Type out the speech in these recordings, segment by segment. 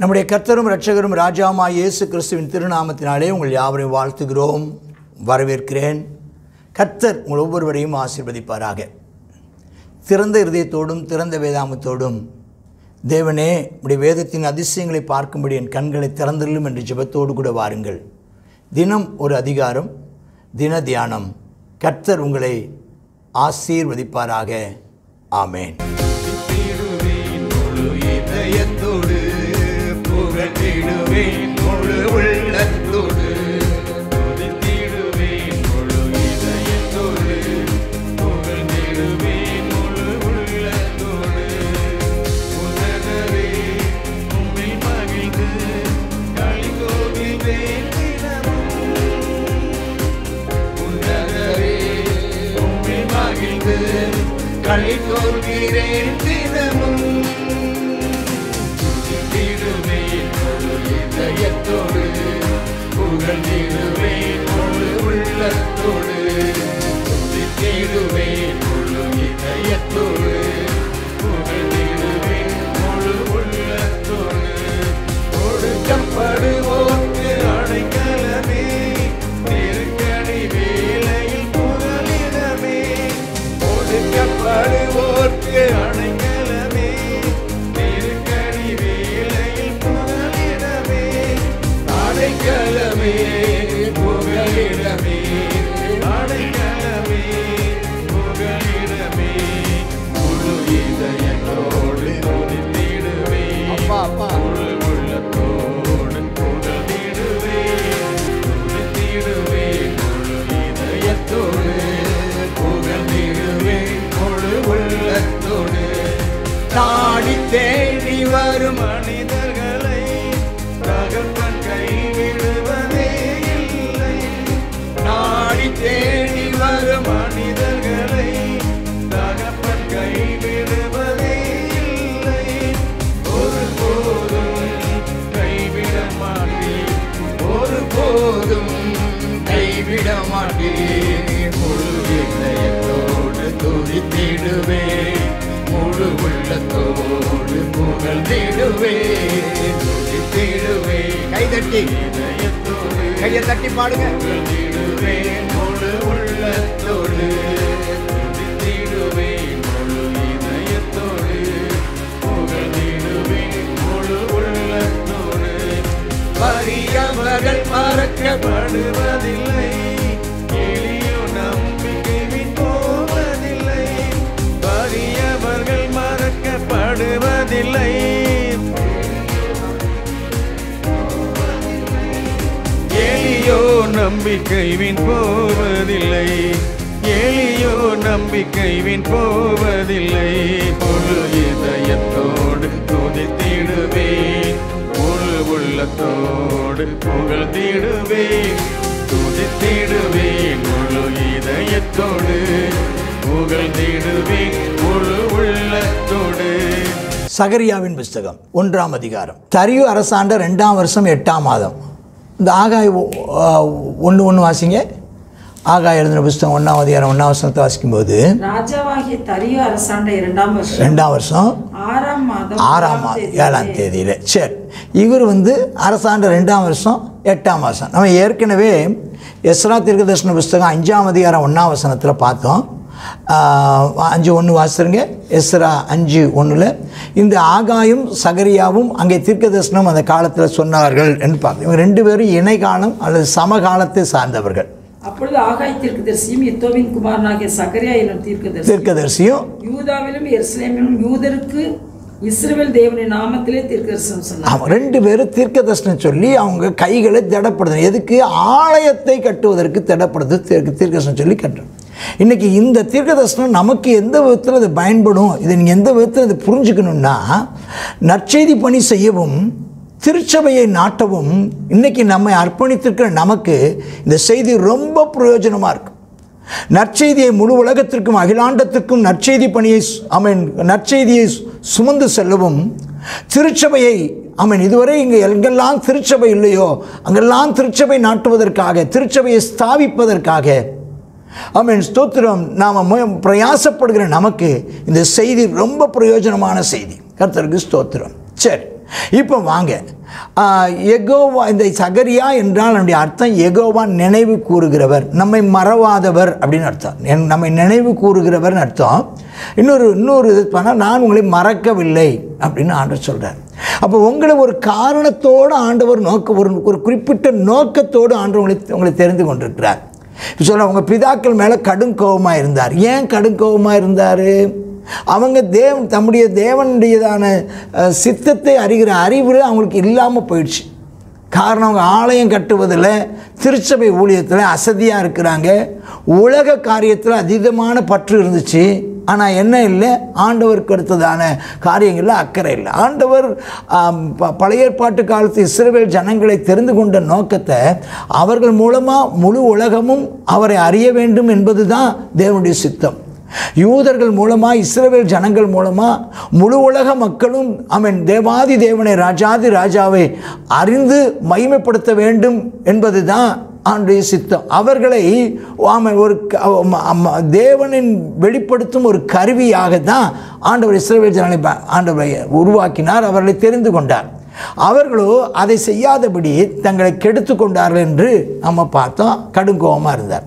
நம்முடைய கர்த்தரும் இரட்சகரும் ராஜாமா இயேசு கிறிஸ்துவின் திருநாமத்தினாலே உங்கள் யாவரையும் வாழ்த்துகிறோம் வரவேற்கிறேன் கர்த்தர் உங்கள் ஒவ்வொருவரையும் ஆசீர்வதிப்பாராக திறந்த இருதயத்தோடும் திறந்த வேதாமத்தோடும் தேவனே உடைய வேதத்தின் அதிசயங்களை பார்க்கும்படி என் கண்களை திறந்துள்ளும் என்று ஜெபத்தோடு கூட வாருங்கள் தினம் ஒரு அதிகாரம் தின தியானம் கர்த்தர் உங்களை ஆசீர்வதிப்பாராக ஆமேன் துதித்திடுவேன் முழு இதயத்தோடு புகழ்ந்திடுவேன் முழு உள்ளத்தோடு துதித்திடுவேன் முழு இதயத்தோடு புகழ்ந்திடுவேன் முழு உள்ளத்தோடு உலகவே உம்மில் மகிழ்ந்து களிகோவிவேன் தினமும் உன்னதரே உம்மில் மகிழ்ந்து களி கொள்கிறேன் தினமும் துதித்திடுவேன் முழு இதயத்தோடு புகழ்ந்திடுவேன் முழு உள்ளத்தோடு துதித்திடுவேன் முழு இதயத்தோடு புகழ்ந்திடுவேன் முழு உள்ளத்தோடு கொடுக்கப்படுவோர்க்கு அடைக்கலமே நெருக்கடி வேளையில் புகலிடமே ஒடுக்கப்படுவோர்க்கு அடைக்கலமே நெருக்கடி வேளையில் புகலிடமே அடைக்கலமே புகலிடமே அடைக்கலமே புகலிடமே முழு இதயத்தோடு துதித்திடுவேன் அப்பா, அப்பா. முழு உள்ளத்தோடு புகழ்ந்திடுவேன் துதித்திடுவேன் முழு இதயத்தோடு புகழ்ந்திடுவேன் முழு உள்ளத்தோடு நாடி தேடி வரும் மனிதர்களை தகப்பன் கைவிடுவதே இல்லை நாடி தேடி வரும் மனிதர்களை தகப்பன் கைவிடுவதே இல்லை ஒருபோதும் கைவிட மாட்டேன் ஒருபோதும் கைவிட மாட்டேன் முழு இதயத்தோடு துதித்திடுவேன் முழு உள்ளத்தோடு புகழ்ந்திடுவேன் துதித்திடுவேன் கைதட்டி இதயத்தோடு கையை தட்டி பாடுங்க புகழ்ந்திடுவேன் முழு உள்ளத்தோடு துதித்திடுவேன் முழு இதயத்தோடு புகழ்ந்திடுவேன் முழு உள்ளத்தோடு வறியவர்கள் மறக்கப்படுவதில்லை எளியோ நம்பிக்கை போவதில்லை வறியவர்கள் மறக்கப்படுவதில்லை எளியோ நம்பிக்கை வீண் போவதில்லை எளியோ நம்பிக்கை வீண் போவதில்லை முழு இதயத்தோடு துதித்திடுவேன் முழு உள்ளத்தோடு புகழ்ந்திடுவேன் துதித்திடுவேன் முழு இதயத்தோடு புகழ்ந்திடுவேன் முழு உள்ளத்தோடு சகரியாவின் புஸ்தகம் ஒன்றாம் அதிகாரம் தரியு அரசாண்ட ரெண்டாம் வருஷம் எட்டாம் மாதம் இந்த ஆகாய் ஒன்று ஒன்று வாசிங்க ஆகாய் எழுதின புஸ்தகம் ஒன்றாம் அதிகாரம் ஒன்றாம் வருஷத்தை வாசிக்கும்போது ராஜாவாகிய தரியு அரசாண்ட இரண்டாம் வருஷம் ரெண்டாம் வருஷம் ஆறாம் மாதம் ஆறாம் மாதம் ஏழாம் தேதியில் சரி இவர் வந்து அரசாண்ட ரெண்டாம் வருஷம் எட்டாம் மாதம் நம்ம ஏற்கனவே எஸ்ரா தீர்க்கதர்ஷன புஸ்தகம் அஞ்சாம் அதிகாரம் ஒன்றாம் வசனத்தில் பார்த்தோம் ஆஹ், அஞ்சு ஒன்று வாசிருங்க எஸ்ரா அஞ்சு ஒன்றில் இந்த ஆகாயும் சகரியாவும் அங்கே தீர்க்கதர்சனம் அந்த காலத்தில் சொன்னார்கள் என்று பார்த்தோம் இவங்க ரெண்டு பேரும் இணைகாலம் அல்லது சமகாலத்தை சார்ந்தவர்கள் அப்பொழுது ஆகாய் தீர்க்கதரிசியும் இத்தோவின் குமாரனாகிய சகரியா என்னும் தீர்க்கதரிசி தீர்க்கதரிசியும் யூதாவிலும் எருசலேமிலும் யூதருக்கு இஸ்ரவேல் தேவனின் நாமத்திலே தீர்க்கதரிசனம் சொன்னார் ஆமாம் ரெண்டு பேரும் தீர்க்கதர்சனம் சொல்லி அவங்க கைகளை திடப்படுது எதுக்கு ஆலயத்தை கட்டுவதற்கு திடப்படுது தீர்க்க தீர்க்கதர்சனம் சொல்லி கட்டுறோம் இன்றைக்கி இந்த தீர்க்கதர்சனம் நமக்கு எந்த விதத்தில் அது பயன்படும் இதை நீங்கள் எந்த விதத்தில் இது புரிஞ்சுக்கணுன்னா நற்செய்தி பணி செய்யவும் திருச்சபையை நாட்டவும் இன்றைக்கி நம்மை அர்ப்பணித்திருக்கிற நமக்கு இந்த செய்தி ரொம்ப பிரயோஜனமாக இருக்கும் நற்செய்தியை முழு உலகத்திற்கும் அகிலாண்டத்திற்கும் நற்செய்தி பணியை அவன் நற்செய்தியை சுமந்து செல்லவும் திருச்சபையை அவன் இதுவரை இங்கே எங்கெல்லாம் திருச்சபை இல்லையோ அங்கெல்லாம் திருச்சபை நாட்டுவதற்காக திருச்சபையை ஸ்தாபிப்பதற்காக ஆமென் ஸ்தோத்திரம் நாம் பிரயாசப்படுகிற நமக்கு இந்த செய்தி ரொம்ப பிரயோஜனமான செய்தி கர்த்தருக்கு ஸ்தோத்திரம் சரி இப்போ வாங்க ஆ, எகோவா இந்த சகரியா என்றால் நம்முடைய அர்த்தம் எகோவா நினைவு கூறுகிறவர் நம்மை மறவாதவர் அப்படின்னு அர்த்தம் என்- நம்மை நினைவு கூறுகிறவர்னு அர்த்தம் இன்னொரு இன்னொரு இது பண்ணால் நான் உங்களை மறக்கவில்லை அப்படின்னு ஆண்டவர் சொல்கிறார் அப்போ உங்களை ஒரு காரணத்தோடு ஆண்டவர் நோக்க ஒரு ஒரு குறிப்பிட்ட நோக்கத்தோடு ஆண்டவர் உங்களை உங்களை தெரிந்து கொண்டிருக்கிறார் இப்போ சொல்ல உங்கள் பிதாக்கள் மேலே கடும் கோபமாக இருந்தார் ஏன் கடும் கோபமாக இருந்தார் அவங்க தேவ தம்முடைய தேவனுடையதான அஹ், சித்தத்தை அறிகிற அறிவு அவங்களுக்கு இல்லாமல் போயிடுச்சு காரணம் அவங்க ஆலயம் கட்டுவதில் திருச்சபை ஊழியத்தில் அசதியாக இருக்கிறாங்க உலக காரியத்தில் அதீதமான பற்று இருந்துச்சு ஆனால் என்ன இல்லை ஆண்டவருக்கு அடுத்ததான காரியங்களில் அக்கறை இல்லை ஆண்டவர் ஆம், ப- பழைய ஏற்பாட்டு காலத்து இஸ்ரவேல் ஜனங்களை தெரிந்து கொண்ட நோக்கத்தை அவர்கள் மூலமாக முழு உலகமும் அவரை அறிய வேண்டும் என்பது தான் தேவனுடைய சித்தம் யூதர்கள் மூலமாக இஸ்ரவேல் ஜனங்கள் மூலமாக முழு உலக மக்களும் அவன் தேவாதி தேவனை ராஜாதி ராஜாவை அறிந்து மகிமைப்படுத்த வேண்டும் என்பது தான் ஆண்டுடைய சித்தம் அவர்களை ஆமென் ஒரு க- அம்ம- அம்ம- தேவனின் வெளிப்படுத்தும் ஒரு கருவியாக தான் ஆண்டவர் இஸ்ரவேல் ஜனங்களை ப- ஆண்டவரை உருவாக்கினார் அவர்களை தெரிந்து கொண்டார் அவர்களோ அதை செய்யாதபடி தங்களை கெடுத்து கொண்டார்கள் என்று நம்ம பார்த்தோம் கடுங்கோபமாக இருந்தார்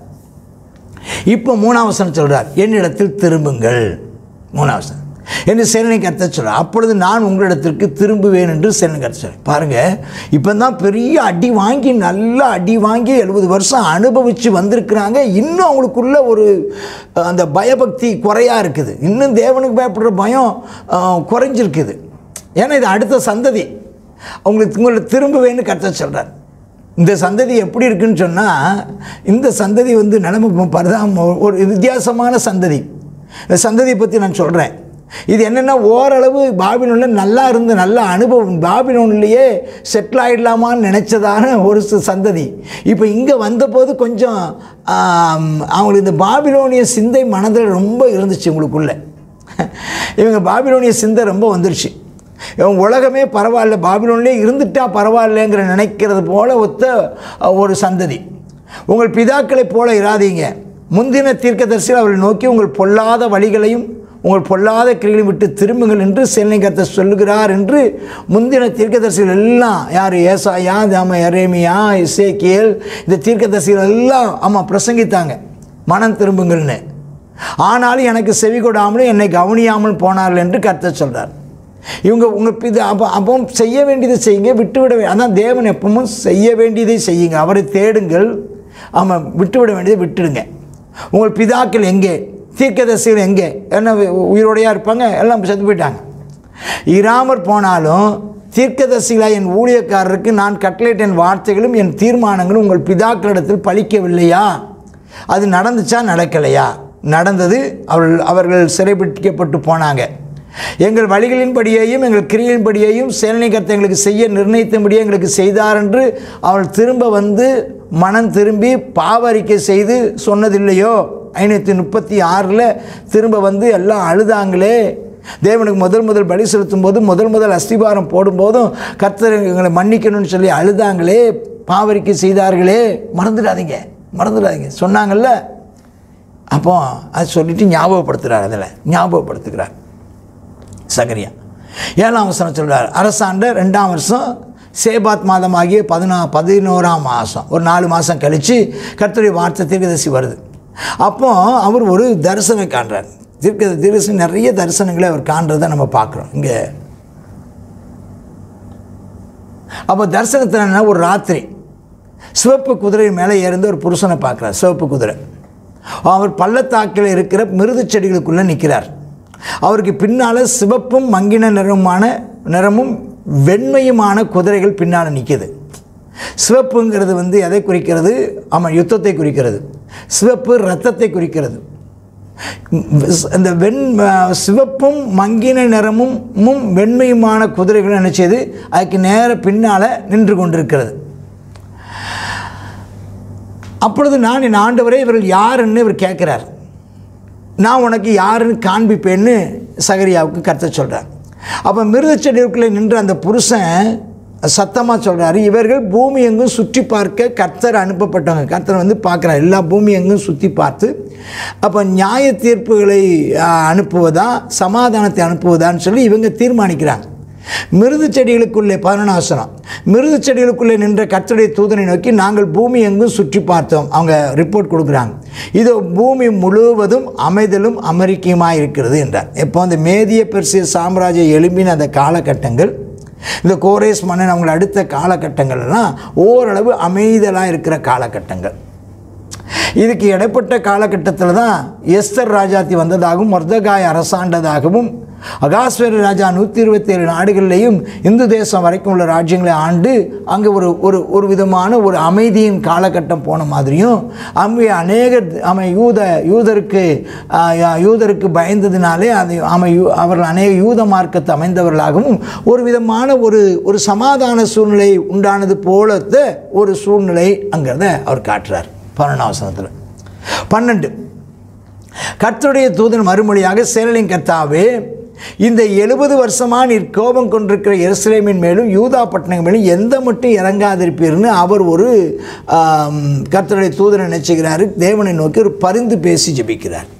இப்போ மூணாம் வசனம் சொல்றார் என்னிடத்தில் திரும்புங்கள் மூணாம் வசனம் என்று சேனனை கருத்த சொல்கிறார் அப்பொழுது நான் உங்களிடத்திற்கு திரும்புவேன் என்று சேனனை கருத்த சொல்கிறேன் பாருங்கள் இப்போ தான் பெரிய அடி வாங்கி நல்லா அடி வாங்கி எழுபது வருஷம் அனுபவித்து வந்திருக்கிறாங்க இன்னும் அவங்களுக்குள்ள ஒரு அஹ், அந்த பயபக்தி குறையா இருக்குது இன்னும் தேவனுக்கு பயப்படுற பயம் அஹ், குறைஞ்சிருக்குது ஏன்னா இது அடுத்த சந்ததி அவங்களுக்கு உங்களை திரும்புவேன்னு கருத்த சொல்கிறார் இந்த சந்ததி எப்படி இருக்குன்னு சொன்னால் இந்த சந்ததி வந்து நிலைமை பரிதாம் ஒரு வித்தியாசமான சந்ததி இந்த சந்ததியை பற்றி நான் சொல்கிறேன் இது என்னென்னா ஓரளவு பாபிலோனில் நல்லா இருந்த நல்ல அனுபவம் பாபிலோன்லேயே செட்டில் ஆகிடலாமான்னு நினச்சதான ஒரு ச- சந்ததி இப்போ இங்கே வந்தபோது கொஞ்சம் ஆம், அவங்களுக்கு இந்த பாபிலோனிய சிந்தை மனதில் ரொம்ப இருந்துச்சு உங்களுக்குள்ள இவங்க பாபிலோனிய சிந்தை ரொம்ப வந்துருச்சு இவன் உலகமே பரவாயில்ல பாபிலோன்லேயே இருந்துட்டா பரவாயில்லைங்கிற நினைக்கிறது போல ஒத்த அஹ், ஒரு சந்ததி உங்கள் பிதாக்களைப் போல இராதீங்க முந்தின தீர்க்கதரிசிகள் அவர்களை நோக்கி உங்கள் பொல்லாத வழிகளையும் உங்கள் பொல்லாத கிரிகளையும் விட்டு திரும்புங்கள் என்று செல்லிங்கத்தை சொல்லுகிறார் என்று முந்தின தீர்க்கதரிசிகள் எல்லாம் யார் ஏசாயா தாம எரேமியா இசேக்கியேல் இந்த தீர்க்கதரிசிகள் எல்லாம் ஆமாம் பிரசங்கித்தாங்க மனம் திரும்புங்கள்னு ஆனாலும் எனக்கு செவி கொடாமலும் என்னை கவனியாமல் போனார்கள் என்று கர்த்தர் சொல்றார் இவங்க உங்கள் பிது அப்போ அப்போ செய்ய வேண்டியதை செய்யுங்க விட்டுவிட வே- அதான் தேவன் எப்பவும் செய்ய வேண்டியதை செய்யுங்க அவரை தேடுங்கள் ஆமாம் விட்டுவிட வேண்டியதை விட்டுடுங்க உங்கள் பிதாக்கள் எங்கே தீர்க்கதரிசிகள் எங்கே என்ன உயிரோடையாக இருப்பாங்க எல்லாம் செத்து போயிட்டாங்க இராமற் போனாலும் தீர்க்கதரிசிகளாய் என் ஊழியக்காரருக்கு நான் கட்டளையிட்ட என் வார்த்தைகளும் என் தீர்மானங்களும் உங்கள் பிதாக்களிடத்தில் பலிக்கவில்லையா அது நடந்துச்சா நடக்கலையா நடந்தது அவர்கள் அவர்கள் சிறைபிடிக்கப்பட்டு போனாங்க எங்கள் வழிகளின்படியையும் எங்கள் கிரியின்படியையும் சேனனைக்கர்த்த எங்களுக்கு செய்ய நிர்ணயித்தபடியே எங்களுக்கு செய்தார் என்று அவள் திரும்ப வந்து மனம் திரும்பி பாவரிக்கை செய்து சொன்னதில்லையோ ஐநூற்றி முப்பத்தி ஆறில் திரும்ப வந்து எல்லாம் அழுதாங்களே தேவனுக்கு முதல் முதல் பலி செலுத்தும் போது முதல் முதல் அஸ்திபாரம் போடும்போதும் கர்த்தர் எங்களை மன்னிக்கணும்னு சொல்லி அழுதாங்களே பாவரிக்கை செய்தார்களே மறந்துடாதீங்க மறந்துடாதீங்க சொன்னாங்கல்ல அப்போ அது சொல்லிட்டு ஞாபகப்படுத்துகிறார் அதில் ஞாபகப்படுத்துகிறார் சகரியா ஏழாம் வசனம் சொல்றார் அரசாண்ட ரெண்டாம் வருஷம் சேபாத் மாதமாகிய பதினா பதினோராம் மாதம் ஒரு நாலு மாதம் கழித்து கர்த்தருடைய வார்த்தை தீர்க்கதரிசி வருது அப்போ அவர் ஒரு தரிசனம் காண்றார் தீர்க்க தீர்க்கதரிசி நிறைய தரிசனங்களை அவர் காண்றதை நம்ம பார்க்குறோம் இங்கே அப்போ தரிசனத்தில் என்ன ஒரு ராத்திரி சிவப்பு குதிரை மேலே ஏறிந்து ஒரு புருஷனை பார்க்குறார் சிவப்பு குதிரை அவர் பள்ளத்தாக்கில் இருக்கிற மிருது செடிகளுக்குள்ளே நிற்கிறார் அவருக்கு பின்னால் சிவப்பும் மங்கின நிறமான நிறமும் வெண்மையுமான குதிரைகள் பின்னால் நிற்கிது சிவப்புங்கிறது வந்து எதை குறிக்கிறது ஆமாம் யுத்தத்தை குறிக்கிறது சிவப்பு ரத்தத்தை குறிக்கிறது இந்த வெண் சிவப்பும் மங்கின நிறமும் மும் வெண்மையுமான குதிரைகள் என்ன செய்யுது அதுக்கு நேர பின்னால் நின்று கொண்டிருக்கிறது அப்பொழுது நான் என் ஆண்டவரே இவர்கள் யாருன்னு இவர் கேட்குறார் நான் உனக்கு யாருன்னு காண்பிப்பேன்னு சகரியாவுக்கு கருத்த சொல்கிறார் அப்போ மிருதச்செடிக்குள்ளே நின்ற அந்த புருஷன் சத்தமாக சொல்கிறாரு இவர்கள் பூமி எங்கும் சுற்றி பார்க்க கர்த்தர் அனுப்பப்பட்டவங்க கர்த்தர் வந்து பார்க்குறாரு எல்லா பூமி எங்கும் சுற்றி பார்த்து அப்போ நியாய தீர்ப்புகளை ஆ, அனுப்புவதா சமாதானத்தை அனுப்புவதான்னு சொல்லி இவங்க தீர்மானிக்கிறாங்க மிருது செடிகளுக்குள்ளே பதினொன்றாசனம் மிருது செடிகளுக்குள்ளே நின்ற கர்த்தருடைய தூதனை நோக்கி நாங்கள் பூமி எங்கும் சுற்றி பார்த்தோம் அவங்க ரிப்போர்ட் கொடுக்குறாங்க இதோ பூமி முழுவதும் அமைதலும் அமெரிக்கையுமாக இருக்கிறது என்றார் இப்போ அந்த மேதிய பெர்சிய சாம்ராஜ்ய எழும்பின அந்த காலகட்டங்கள் இந்த கோரேஸ் மன்னன் அவங்களை அடுத்த காலகட்டங்கள்லாம் ஓரளவு அமைதலாக இருக்கிற காலகட்டங்கள் இதுக்கு இடைப்பட்ட காலகட்டத்தில் தான் எஸ்தர் ராஜாத்தி வந்ததாகவும் மர்தகாய் அரசாண்டதாகவும் அகாஸ்வர ராஜா நூற்றி இருபத்தேழு நாடுகளிலேயும் இந்து தேசம் வரைக்கும் உள்ள ராஜ்யங்களை ஆண்டு அங்கே ஒரு ஒரு ஒரு விதமான ஒரு அமைதியின் காலகட்டம் போன மாதிரியும் அங்கே அநேக அமை யூத யூதருக்கு ஆ, யா- யூதருக்கு பயந்ததினாலே அது அமை யூ அவர்கள் அநேக யூத மார்க்கத்தை அமைந்தவர்களாகவும் ஒரு விதமான ஒரு ஒரு சமாதான சூழ்நிலை உண்டானது போலத்த ஒரு சூழ்நிலை அங்கிறத அவர் காட்டுறார் பன்னெண்டாவசனத்தில் பன்னெண்டு கர்த்தருடைய தூதன் மறுமொழியாக சேரலின் கர்த்தாவே இந்த எழுபது வருஷமா நீர் கோபம் கொண்டிருக்கிற எருசலேமின் மேலும் யூதா பட்டணங்கள் மேலும் எந்த மட்டும் இறங்காதிருப்பீர்னு அவர் ஒரு ஆம், கர்த்தருடைய தூதனை நினைச்சுக்கிறாரு தேவனை நோக்கி ஒரு பரிந்து பேசி ஜெபிக்கிறார்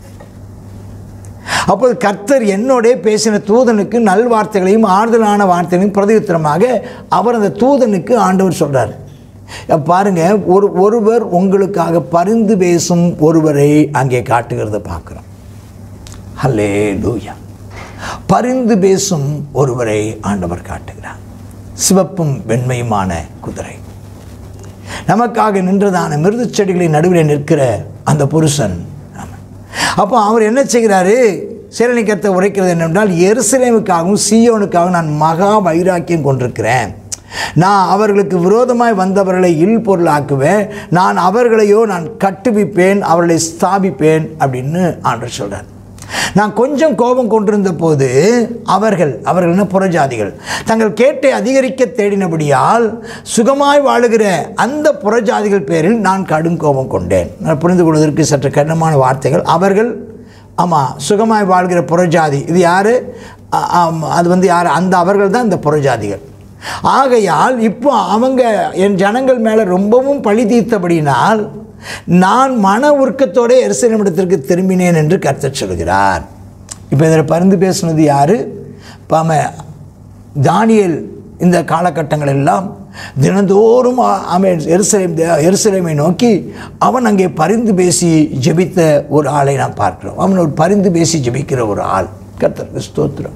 அப்போது கர்த்தர் என்னோடே பேசின தூதனுக்கு நல்வார்த்தைகளையும் ஆறுதலான வார்த்தைகளையும் பிரதியுத்தரமாக அவர் அந்த தூதனுக்கு ஆண்டவர் சொல்றார் அப்ப பாருங்க ஒரு ஒருவர் உங்களுக்காக பரிந்து பேசும் ஒருவரை அங்கே காட்டுகிறத பார்க்குறோம் ஹல்லே லூயா பரிந்து பேசும் ஒருவரை ஆண்டவர் காட்டுகிறார் சிவப்பும் வெண்மையுமான குதிரை நமக்காக நின்றதான மிருது செடிகளின் நடுவில் நிற்கிற அந்த புருஷன் ஆமாம். அப்போ அவர் என்ன செய்கிறாரு சேரணிக்கத்தை உரைக்கிறது என்னென்றால் எருசலேமுக்காகவும் சீயோனுக்காகவும் நான் மகா வைராக்கியம் கொண்டிருக்கிறேன் நான் அவர்களுக்கு விரோதமாய் வந்தவர்களை இல் பொருளாக்குவேன் நான் அவர்களையோ நான் கட்டுவிப்பேன் அவர்களை ஸ்தாபிப்பேன் அப்படின்னு ஆண்டவர் சொல்கிறார் நான் கொஞ்சம் கோபம் கொண்டிருந்த போது அவர்கள் அவர்கள் என்ன புறஜாதிகள் தங்கள் கேட்டை அதிகரிக்க தேடினபடியால் சுகமாய் வாழுகிற அந்த புறஜாதிகள் பேரில் நான் கடும் கோபம் கொண்டேன் நான் புரிந்து கொள்வதற்கு சற்று கடினமான வார்த்தைகள் அவர்கள் ஆமாம் சுகமாய் வாழ்கிற புறஜாதி இது யார் அது வந்து யார் அந்த அவர்கள் தான் இந்த புறஜாதிகள் ஆகையால் இப்போ அவங்க என் ஜனங்கள் மேலே ரொம்பவும் பழி தீர்த்தபடினால் நான் மன உருக்கத்தோட எருசலேமிடத்திற்கு திரும்பினேன் என்று கர்த்தர் சொல்கிறார் இப்போ இதில் பரிந்து பேசுனது யார் பாம தானியேல் இந்த காலகட்டங்கள் எல்லாம் தினந்தோறும் அ- அவன் எருசலேம் தே- எருசலேமை நோக்கி அவன் அங்கே பரிந்து பேசி ஜெபித்த ஒரு ஆளை நாம் பார்க்கிறோம் அவன் ஒரு பரிந்து பேசி ஜெபிக்கிற ஒரு ஆள் கர்த்தருக்கு ஸ்தோத்திரம்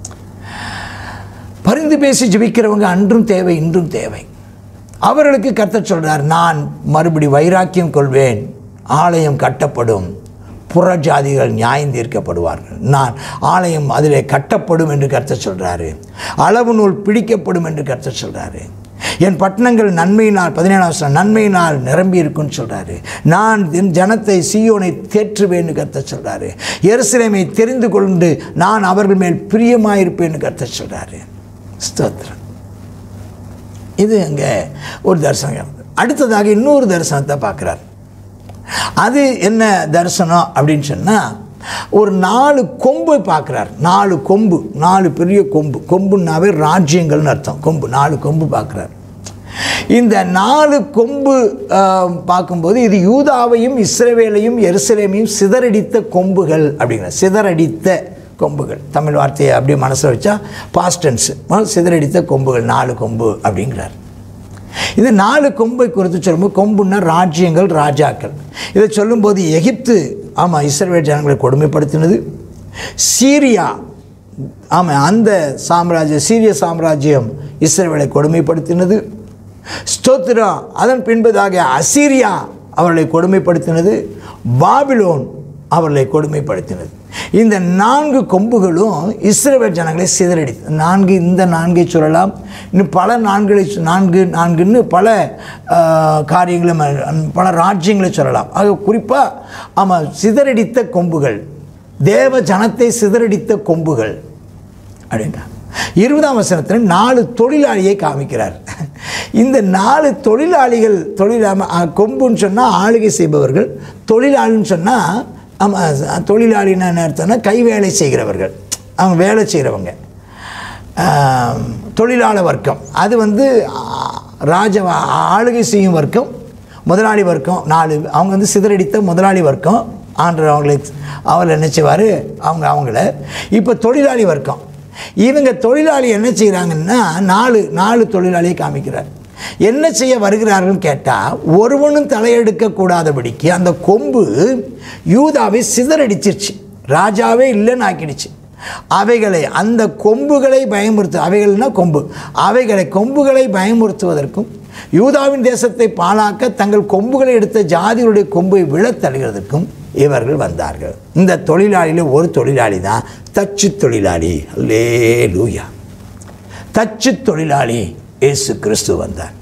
பரிந்து பேசி ஜெபிக்கிறவங்க அன்றும் தேவை இன்றும் தேவை அவர்களுக்கு கர்த்தர் சொல்றார் நான் மறுபடி வைராக்கியம் கொள்வேன் ஆலயம் கட்டப்படும் புறஜாதிகள் நியாயம் தீர்க்கப்படுவார்கள் நான் ஆலயம் அதிலே கட்டப்படும் என்று கர்த்தர் சொல்றாரு அளவு நூல் பிடிக்கப்படும் என்று கர்த்தர் சொல்றாரு என் பட்டணங்கள் நன்மையினால் பதினேழாம் வருஷம் நன்மையினால் நிரம்பி இருக்குன்னு சொல்றாரு நான் என் ஜனத்தை சீயோனை தேற்றுவேன்னு கர்த்தர் சொல்றாரு எருசலேமை தெரிந்து கொண்டு நான் அவர்கள் மேல் பிரியமாயிருப்பேன்னு கர்த்தர் சொல்றாரு ஸ்தோத்திரம் இது அங்கே ஒரு தரிசனம் அடுத்ததாக இன்னொரு தரிசனத்தை பார்க்குறார் அது என்ன தரிசனம் அப்படின்னு சொன்னால் ஒரு நாலு கொம்பை பார்க்குறார் நாலு கொம்பு நாலு பெரிய கொம்பு கொம்புன்னாவே ராஜ்யங்கள்னு அர்த்தம் கொம்பு நாலு கொம்பு பார்க்குறார் இந்த நாலு கொம்பு ஆஹ், பார்க்கும்போது இது யூதாவையும் இஸ்ரவேலையும் எருசலேமையும் சிதறடித்த கொம்புகள் அப்படிங்கிற சிதறடித்த கொம்புகள் தமிழ் வார்த்தையை அப்படியே மனசில் வச்சா பாஸ்டன்ஸ் சிதறடித்த கொம்புகள் நாலு கொம்பு அப்படிங்கிறார் இது நாலு கொம்பை குறித்து சொல்லும்போது கொம்புன்னா ராஜ்யங்கள் ராஜாக்கள் இதை சொல்லும்போது எகிப்து ஆமாம் இஸ்ரவேல் ஜனங்களை கொடுமைப்படுத்தினது சீரியா ஆமாம் அந்த சாம்ராஜ்ய சீரிய சாம்ராஜ்யம் இஸ்ரவேலை கொடுமைப்படுத்தினது ஸ்தோத்திரம் அதன் பின்பதாக அசீரியா அவர்களை கொடுமைப்படுத்தினது பாபிலோன் அவர்களை கொடுமைப்படுத்தினது இந்த நான்கு கொம்புகளும் இஸ்ரவேல் ஜனங்களை சிதறடித்து நான்கு இந்த நான்கை சொல்லலாம் இன்னும் பல நான்களை சொ- நான்கு நான்குன்னு பல ஆஹ், காரியங்களை ம- பல ராஜ்யங்களை சொல்லலாம் ஆக குறிப்பாக ஆமாம் சிதறடித்த கொம்புகள் தேவ ஜனத்தை சிதறடித்த கொம்புகள் அப்படின்றார் இருபதாம் வசனத்தில் நாலு தொழிலாளியை காமிக்கிறார் இந்த நாலு தொழிலாளிகள் தொழிலாம அஹ், கொம்புன்னு சொன்னால் ஆளுகை செய்பவர்கள் தொழிலாளின்னு சொன்னால் ஆமாம் தொழிலாளின்னு என்ன அர்த்தம்னா கை வேலை செய்கிறவர்கள் அவங்க வேலை செய்கிறவங்க ஆம், தொழிலாளர் வர்க்கம் அது வந்து ஆ, ராஜ ஆளுகை செய்யும் வர்க்கம் முதலாளி வர்க்கம் நாலு அவங்க வந்து சிதறடித்த முதலாளி வர்க்கம் ஆண்டவர் அவங்களை அவங்களை நினச்சிவார் அவங்க அவங்கள இப்போ தொழிலாளி வர்க்கம் இவங்க தொழிலாளி என்ன செய்கிறாங்கன்னா நாலு நாலு தொழிலாளியை காமிக்கிறார் என்ன செய்ய வருகிறார்கள் கேட்டால் ஒருவனும் தலையெடுக்க கூடாதபடிக்கு அந்த கொம்பு யூதாவை சிதறடிச்சிருச்சு ராஜாவே இல்லைன்னு ஆக்கிடுச்சு அவைகளை அந்த கொம்புகளை பயமுறுத்து அவைகள்னா கொம்பு அவைகளை கொம்புகளை பயமுறுத்துவதற்கும் யூதாவின் தேசத்தை பாழாக்க தங்கள் கொம்புகளை எடுத்த ஜாதிகளுடைய கொம்பை விழத் தழுகிறதுக்கும் இவர்கள் வந்தார்கள் இந்த தொழிலாளியில் ஒரு தொழிலாளி தான் தச்சு தொழிலாளி அல்லே லூயா தச்சு தொழிலாளி இயேசு கிறிஸ்து வந்தார்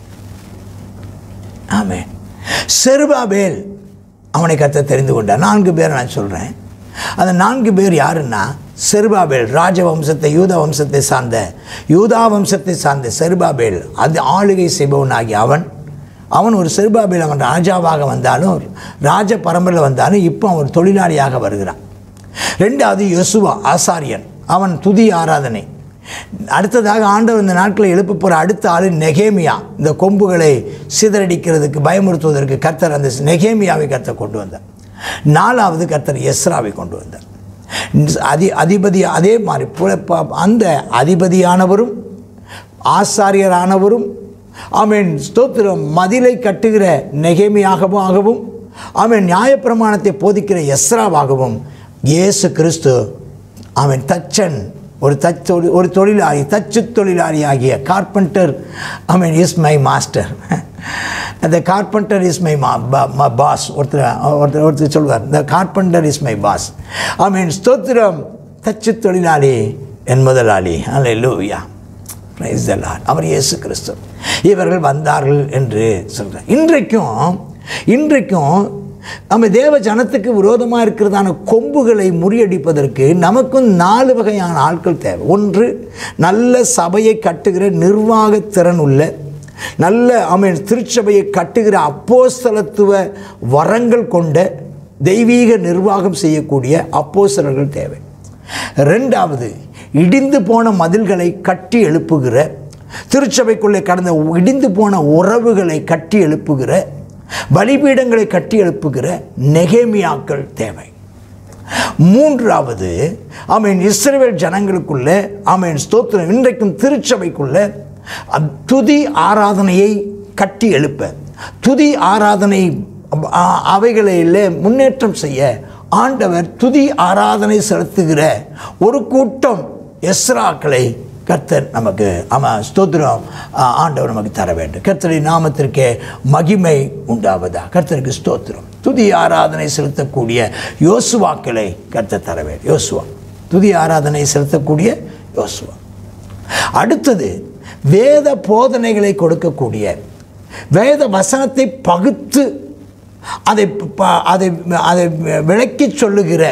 ஆமே செருபாபேல் அவனை கத்த தெரிந்து கொண்டார் நான்கு பேர் நான் சொல்கிறேன் அந்த நான்கு பேர் யாருன்னா செருபாபேல் ராஜவம்சத்தை யூதா வம்சத்தை சார்ந்த யூதா வம்சத்தை சார்ந்த செருபாபேல் அது ஆளுகை செய்பவனாகி அவன் அவன் ஒரு செருபாபேல் அவன் ராஜாவாக வந்தாலும் ராஜ பரம்பரையில் வந்தாலும் இப்போ அவன் ஒரு தொழிலாளியாக வருகிறான் ரெண்டாவது யோசுவா ஆசாரியன் அவன் துதி ஆராதனை அடுத்ததாக ஆண்டவர் இந்த நாட்களில் எழுப்ப போகிற அடுத்த ஆள் நெகேமியா இந்த கொம்புகளை சிதறடிக்கிறதுக்கு பயமுறுத்துவதற்கு கர்த்தர் அந்த நெகேமியாவை கர்த்தர் கொண்டு வந்தார் நாலாவது கர்த்தர் எஸ்ராவை கொண்டு வந்தார் அதி அதிபதி அதே மாதிரி புல- ப- அந்த அதிபதியானவரும் ஆசாரியரானவரும் ஆமென் ஸ்தோத்திரம் மதிலை கட்டுகிற நெகேமியாகவும் ஆகவும் ஆமென் நியாயப்பிரமாணத்தை போதிக்கிற எஸ்ராவாகவும் இயேசு கிறிஸ்து அவன் தச்சன் ஒரு தச் தொழில் ஒரு தொழிலாளி தச்சு தொழிலாளி ஆகிய carpenter I mean is my master அந்த carpenter is my ma boss ஒருத்தர் ஒருத்தர் ஒருத்தர் சொல்வார் the carpenter is my boss I mean ஸ்தோத்திரம் தச்சு தொழிலாளி என் முதலாளி அல்ல லூயா பிரைஸ் த லார்ட் அவர் இயேசு கிறிஸ்து இவர்கள் வந்தார்கள் என்று சொல்கிறார் இன்றைக்கும் இன்றைக்கும் நம்ம தேவ ஜனத்துக்கு விரோதமாக இருக்கிறதான கொம்புகளை முறியடிப்பதற்கு நமக்கும் நாலு வகையான ஆட்கள் தேவை ஒன்று நல்ல சபையை கட்டுகிற நிர்வாக திறன் உள்ள நல்ல அவன் திருச்சபையை கட்டுகிற அப்போஸ்தலத்துவ வரங்கள் கொண்ட தெய்வீக நிர்வாகம் செய்யக்கூடிய அப்போஸ்தலர்கள் தேவை ரெண்டாவது இடிந்து போன மதில்களை கட்டி எழுப்புகிற திருச்சபைக்குள்ளே கடந்த இடிந்து போன உறவுகளை கட்டி எழுப்புகிற பலிபீடங்களை கட்டி எழுப்புகிற நெகேமியாக்கள் தேவை மூன்றாவது ஆமீன் இஸ்ரவேல் ஜனங்களுக்குள்ள ஆமீன் ஸ்தோத்திரம் இன்றைக்கும் திருச்சபைக்குள்ள அத் துதி ஆராதனையை கட்டி எழுப்ப துதி ஆராதனை அ- அவைகளில் முன்னேற்றம் செய்ய ஆண்டவர் துதி ஆராதனை செலுத்துகிற ஒரு கூட்டம் எஸ்ராக்களை கர்த்தர் நமக்கு ஆமாம் ஸ்தோத்திரம் ஆ, ஆண்டவர் நமக்கு தர வேண்டும் கர்த்தருடைய நாமத்திற்கே மகிமை உண்டாவதா கர்த்தருக்கு ஸ்தோத்திரம் துதி ஆராதனை செலுத்தக்கூடிய யோசுவாக்களை கர்த்தர் தர வேண்டும் யோசுவா துதி ஆராதனை செலுத்தக்கூடிய யோசுவா அடுத்தது வேத போதனைகளை கொடுக்கக்கூடிய வேத வசனத்தை பகுத்து அதை ப- அதை அதை விளக்கி சொல்லுகிற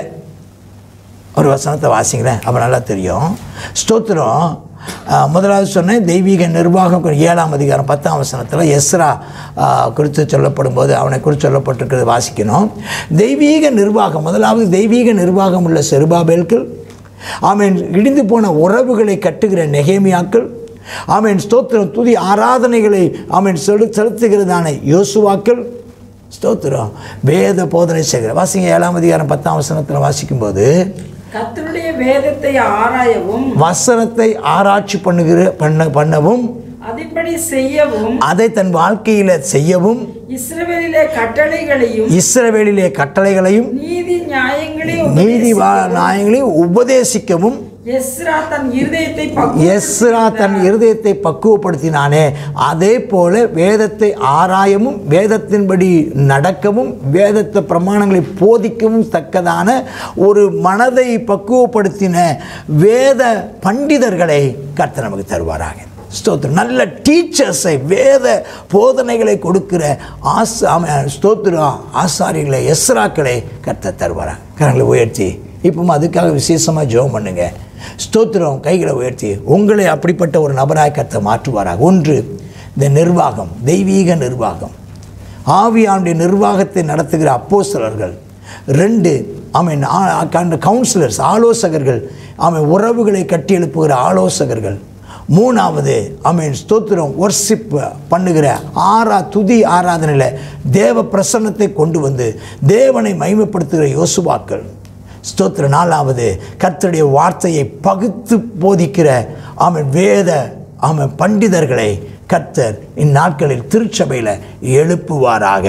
ஒரு வசனத்தை வாசிங்களேன் அப்போ நல்லா தெரியும் ஸ்தோத்திரம் ஆஹ், முதலாவது சொன்னேன் தெய்வீக நிர்வாகம் குறி- ஏழாம் அதிகாரம் பத்தாம் வசனத்தில் எஸ்ரா ஆஹ், குறித்து சொல்லப்படும் போது அவனை குறித்து சொல்லப்பட்டிருக்கிறது வாசிக்கணும் தெய்வீக நிர்வாகம் முதலாவது தெய்வீக நிர்வாகம் உள்ள செருபாபேல்கள் ஆமீன் இடிந்து போன உறவுகளை கட்டுகிற நெகேமியாக்கள் ஆமீன் ஸ்தோத்திரம் துதி ஆராதனைகளை ஆமீன் செலு செலுத்துகிறதான யோசுவாக்கள் ஸ்தோத்திரம் வேத போதனை செய்கிற வாசிங்க ஏழாம் அதிகாரம் பத்தாம் வசனத்தில் வாசிக்கும்போது கர்த்தருடைய வேதத்தை ஆராயவும் வசனத்தை ஆராய்ச்சி பண்ணுகிற பண்ண பண்ணவும் அதின்படி செய்யவும் அதை தன் வாழ்க்கையில் செய்யவும் இஸ்ரவேலிலே கட்டளைகளையும் இஸ்ரவேலிலே கட்டளைகளையும் நீதி நியாயங்களையும் நீதி நியாயங்களையும் உபதேசிக்கவும் எஸ்ரா தன் இருதயத்தை எஸ்ரா தன் இருதயத்தை பக்குவப்படுத்தினானே அதே போல வேதத்தை ஆராயவும் வேதத்தின்படி நடக்கவும் வேதத்தை பிரமாணங்களை போதிக்கவும் தக்கதான ஒரு மனதை பக்குவப்படுத்தின வேத பண்டிதர்களை கர்த்தர் நமக்கு தருவாராக ஸ்தோத்திரம் நல்ல டீச்சர்ஸை வேத போதனைகளை கொடுக்கிற ஆச ஆம- ஸ்தோத்திரம் ஆசாரிகளை எஸ்ராக்களை கர்த்தர் தருவாராக கரங்களை உயர்த்தி இப்போ அதுக்காக விசேஷமாக ஜெபம் பண்ணுங்க ஸ்தோத்திரம் கைகளை உயர்த்தி உங்களை அப்படிப்பட்ட ஒரு நபராய் கர்த்தர் மாற்றுவாராக ஒன்று இந்த நிர்வாகம் தெய்வீக நிர்வாகம் ஆவியானுடைய நிர்வாகத்தை நடத்துகிற அப்போஸ்தலர்கள் ரெண்டு ஆமீன் கவுன்சிலர்ஸ் ஆலோசகர்கள் ஆமீன் உறவுகளை கட்டி எழுப்புகிற ஆலோசகர்கள் மூணாவது ஆமீன் ஸ்தோத்திரம் ஒர்ஷிப் பண்ணுகிற ஆரா துதி ஆராதனையில் தேவ பிரசன்னத்தை கொண்டு வந்து தேவனை மகிமைப்படுத்துகிற யோசுவாக்கள் ஸ்தோத்திர நாலாவது கர்த்தருடைய வார்த்தையை பகுத்து போதிக்கிற ஆமென் வேத ஆமென் பண்டிதர்களை கர்த்தர் இந்நாட்களில் திருச்சபையில் எழுப்புவாராக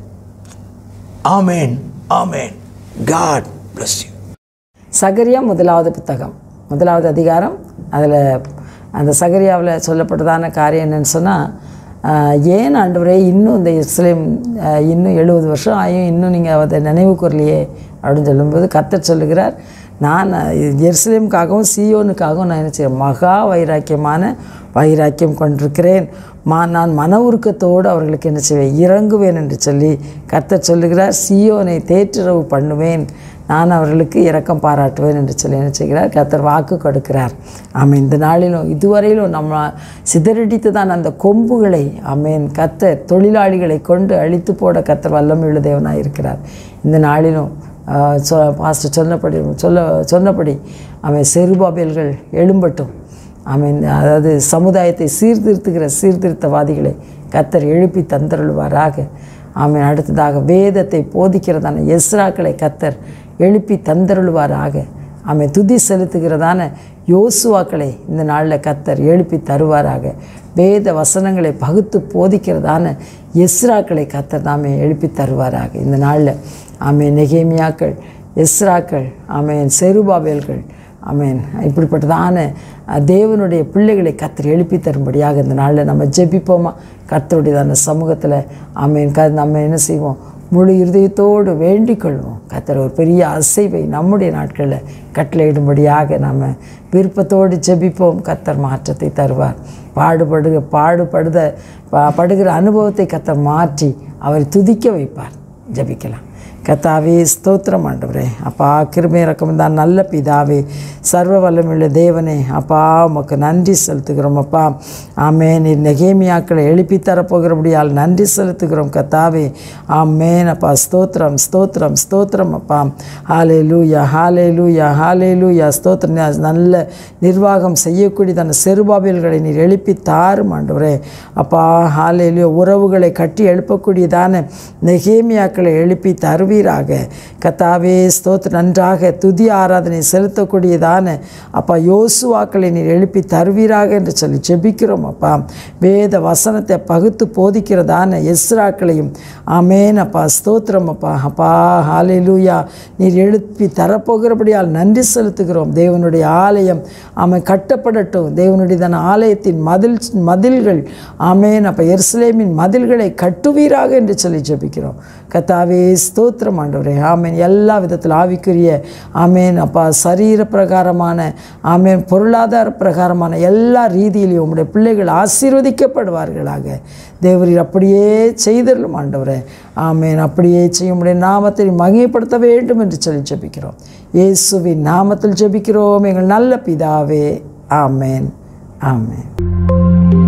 ஆமேன் ஆமேன் காட் bless you சகரியா முதலாவது புத்தகம் முதலாவது அதிகாரம் அதில் அந்த சகரியாவில் சொல்லப்பட்டதான காரியம் என்னன்னு சொன்னால் ஏன் ஆண்டவரே இன்னும் இந்த இஸ்லேம் ஆஹ், இன்னும் எழுபது வருஷம் ஆயும் இன்னும் நீங்கள் அதை நினைவு கூறலையே அப்படின்னு சொல்லும்போது கர்த்தர் சொல்லுகிறார் நான் எருசலேமுக்காகவும் சீயோனுக்காகவும் நான் என்ன செய்ய மகா வைராக்கியமான வைராக்கியம் கொண்டிருக்கிறேன் மா நான் மன உருக்கத்தோடு அவர்களுக்கு என்ன செய்வேன் இறங்குவேன் என்று சொல்லி கர்த்தர் சொல்லுகிறார் சீயோனை தேற்றுறவு பண்ணுவேன் நான் அவர்களுக்கு இரக்கம் பாராட்டுவேன் என்று சொல்லி என்ன செய்கிறார் கர்த்தர் வாக்கு கொடுக்கிறார் ஆமாம் இந்த நாளிலும் இதுவரையிலும் நம்ம சிதறடித்து தான் அந்த கொம்புகளை ஆமேன் கர்த்தர் தொழிலாளிகளை கொண்டு அழித்து போட கர்த்தர் வல்லமையுள்ள தேவனாக இருக்கிறார் இந்த நாளிலும் ஆஹ், சொ பாஸ்டர் சொன்னபடி சொல்ல சொன்னபடி அவன் செருபாபேல்கள் எழும்பட்டும் ஆமென் அதாவது சமுதாயத்தை சீர்திருத்துகிற சீர்திருத்தவாதிகளை கத்தர் எழுப்பி தந்தருள்வாராக ஆமென் அடுத்ததாக வேதத்தை போதிக்கிறதான எஸ்ராக்களை கத்தர் எழுப்பி தந்தருள்வாராக ஆமென் துதி செலுத்துகிறதான யோசுவாக்களை இந்த நாளில் கத்தர் எழுப்பி தருவாராக வேத வசனங்களை பகுத்து போதிக்கிறதான எஸ்ராக்களை கத்தர் தாமே எழுப்பி தருவாராக இந்த நாளில் ஆமென் நெகேமியாக்கள் எஸ்ராக்கள் ஆமென் செருபாபேல்கள் ஆமென் இப்படிப்பட்டதான அஹ், தேவனுடைய பிள்ளைகளை கத்தர் எழுப்பி தரும்படியாக இந்த நாளில் நம்ம ஜெபிப்போமா கர்த்தருடையதான சமூகத்தில் ஆமென் க நம்ம என்ன செய்வோம் முழு இருதயத்தோடு வேண்டிக் கொள்வோம் கத்தர் ஒரு பெரிய அசைவை நம்முடைய நாட்களில் கட்டளையிடும்படியாக நம்ம விருப்பத்தோடு ஜெபிப்போம் கத்தர் மாற்றத்தை தருவார் பாடுபடுக பாடுபடுத ப- படுகிற அனுபவத்தை கத்தர் மாற்றி அவரை துதிக்க வைப்பார் ஜெபிக்கலாம் கத்தாவே ஸ்தோத்திரம் ஆண்டவரே அப்பா கிருபை இறக்கம் தான் நல்ல பிதாவே சர்வ வல்லமுள்ள தேவனே அப்பா உமக்கு நன்றி செலுத்துகிறோம் அப்பா ஆமே நீர் நெகேமியாக்களை எழுப்பி தரப்போகிறபடியால் நன்றி செலுத்துகிறோம் கத்தாவே ஆமேன் அப்பா ஸ்தோத்திரம் ஸ்தோத்திரம் ஸ்தோத்திரம் அப்பா ஹாலே லூயா ஹாலே லூயா ஹாலே லூயா ஸ்தோத்திரம் நல்ல நிர்வாகம் செய்யக்கூடியதான செருபாபியல்களை நீர் எழுப்பி தாரும் ஆண்டவரே அப்பா ஹாலே லூயா உறவுகளை கட்டி எழுப்பக்கூடியதான நெகேமியாக்களை எழுப்பி தருவீராக கத்தாவே ஸ்தோத்திர நன்றாக துதி ஆராதனை செலுத்தக்கூடியதான அப்பா யோசுவாக்களை நீர் எழுப்பி தருவீராக என்று சொல்லி ஜெபிக்கிறோம் அப்பா வேத வசனத்தை பகுத்து போதிக்கிறதான எஸ்ராக்களையும் ஆமேன் அப்பா ஸ்தோத்திரம் அப்பா அப்பா ஹாலேலூயா நீர் எழுப்பி தரப்போகிறபடியால் நன்றி செலுத்துகிறோம் தேவனுடைய ஆலயம் ஆமை கட்டப்படட்டும் தேவனுடையதான ஆலயத்தின் மதில் மதில்கள் ஆமேன் அப்போ எருசலேமின் மதில்களை கட்டுவீராக என்று சொல்லி ஜெபிக்கிறோம் கத்தாவே ஸ்தோத்திரம் ஆண்டவரே ஆமேன் எல்லா விதத்தில் ஆவிக்குரிய ஆமேன் அப்பா சரீர பிரகாரமான ஆமேன் பொருளாதார பிரகாரமான எல்லா ரீதியிலையும் உம்முடைய பிள்ளைகள் ஆசீர்வதிக்கப்படுவார்களாக தேவரீர் அப்படியே செய்தரலும் ஆண்டவரே ஆமேன் அப்படியே செய்ய உம்முடைய நாமத்தை மகிமைப்படுத்த வேண்டும் என்று சொல்லி ஜெபிக்கிறோம் இயேசுவின் நாமத்தில் ஜெபிக்கிறோம் எங்கள் நல்ல பிதாவே ஆமேன் ஆமேன்